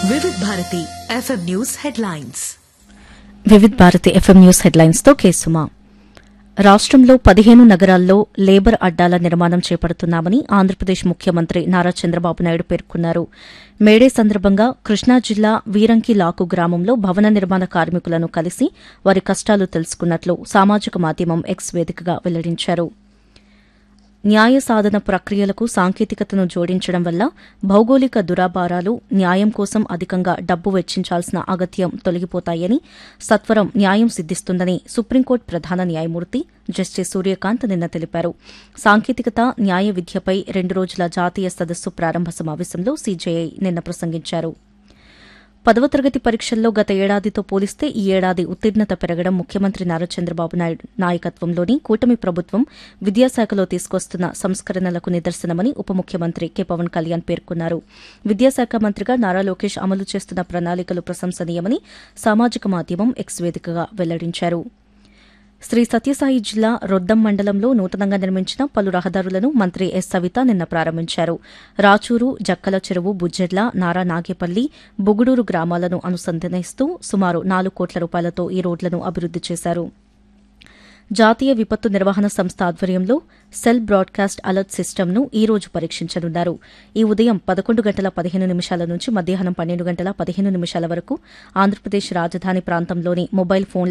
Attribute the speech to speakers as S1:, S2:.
S1: వివిధ Bharati FM news headlines
S2: Vividh Bharati FM news headlines తో కేసుమా రాష్ట్రంలో పదిహేను నగరాల్లో లేబర్ అడ్డాల నిర్మాణం చేపడుతున్నామని ఆంధ్రప్రదేశ్ ముఖ్యమంత్రి నారా చంద్రబాబు నాయుడు పేర్కొన్నారు మేడే సందర్భంగా కృష్ణా జిల్లా వీరంకి లాకు గ్రామంలో భవన నిర్మాణ కార్మికులను కలిసి వారి కష్టాలు తెలుసుకున్నట్లు సామాజిక మాధ్యమం ఎక్స్ వేదికగా వెల్లడించారు న్యాయ సాధన ప్రక్రియలకు సాంకేతికతను జోడించడం వల్ల భౌగోళిక దురాభారాలు న్యాయం కోసం అధికంగా డబ్బు వెచ్చించాల్సిన అగత్యం తొలగిపోతాయని సత్వరం న్యాయం సిద్దిస్తుందని సుప్రీంకోర్టు ప్రధాన న్యాయమూర్తి జస్టిస్ సూర్యకాంత్ నిన్న తెలిపారు సాంకేతికత న్యాయ విద్యపై రెండు రోజుల జాతీయ సదస్సు ప్రారంభ సమావేశంలో సీజేఐ నిన్న ప్రసంగించారు పదవ తరగతి పరీక్షల్లో గత ఏడాదితో పోలిస్తే ఈ ఏడాది ఉత్తీర్ణత పెరగడం ముఖ్యమంత్రి నారా చంద్రబాబు నాయుడు నాయకత్వంలోని కూటమి ప్రభుత్వం విద్యాశాఖలో తీసుకొస్తున్న సంస్కరణలకు నిదర్శనమని ఉప ముఖ్యమంత్రి కె పవన్ కళ్యాణ్ పేర్కొన్నారు విద్యాశాఖ మంత్రిగా నారా లోకేష్ అమలు చేస్తున్న ప్రణాళికలు ప్రశంసనీయమని సామాజిక మాధ్యమం ఎక్స్ వేదికగా వెల్లడించారు శ్రీ సత్యసాయి జిల్లా రొద్దం మండలంలో నూతనంగా నిర్మించిన పలు రహదారులను మంత్రి ఎస్ సవిత నిన్న ప్రారంభించారు రాచూరు జక్కల చెరువు బుజ్జెడ్ల నారా నాగేపల్లి బుగుడూరు గ్రామాలను అనుసంధానిస్తూ సుమారు నాలుగు కోట్ల రూపాయలతో ఈ రోడ్లను అభివృద్ది చేశారు జాతీయ విపత్తు నిర్వహణ సంస్థ ఆధ్వర్యంలో సెల్ బ్రాడ్కాస్ట్ అలర్ట్ సిస్టమ్ను ఈ రోజు పరీక్షించనున్నారు ఈ ఉదయం పదకొండు గంటల పదిహేను నిమిషాల నుంచి మధ్యాహ్నం పన్నెండు గంటల పదిహేను నిమిషాల వరకు ఆంధ్రప్రదేశ్ రాజధాని ప్రాంతంలోని మొబైల్ ఫోన్ల